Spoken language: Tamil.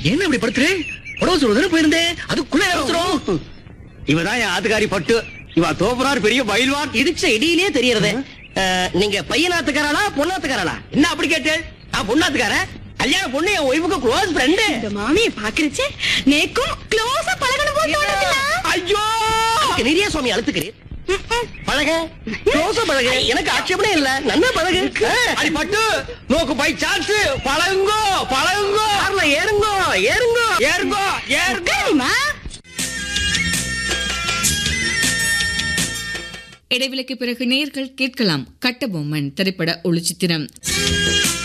என்ன இப்படி படுத்துரு உடவு சொல்றதுன்னு போயிருந்தேன் அதுக்குள்ள அவசரம் இவதான் என் ஆத்துக்காரி பட்டு இவ தோப்புறார் பெரிய பயில்வான் இடிச்ச இடியிலே தெரியறது நீங்க பையனாத்துக்காரளா பொண்ணாத்துக்காரளா என்ன அப்படி கேட்டு நான் பொண்ணாத்துக்காரன் கல்யாண பொண்ணு என் ஒய்ஃபுக்கு க்ளோஸ் ஃப்ரெண்டு இந்த மாமியை பாக்குறச்சே நேக்கும் க்ளோஸா பழகணும் போல தோணுதுல ஐயோ நிறைய சுவாமி அழுத்துக்கிறேன் பழக க்ளோஸா பழக எனக்கு ஆட்சேபனே இல்ல நன்னா பழகு அடி பட்டு நோக்கு பை சான்ஸ் பழகுங்கோ பழகுங்கோ கார்ல ஏறுங்கோ ஏறுங்கோ ஏறுங்கோ ஏறுங்கோ உட்காருமா இடைவெளிக்கு பிறகு நேர்கள் கேட்கலாம் கட்டபொம்மன் திரைப்பட ஒளிச்சித்திரம்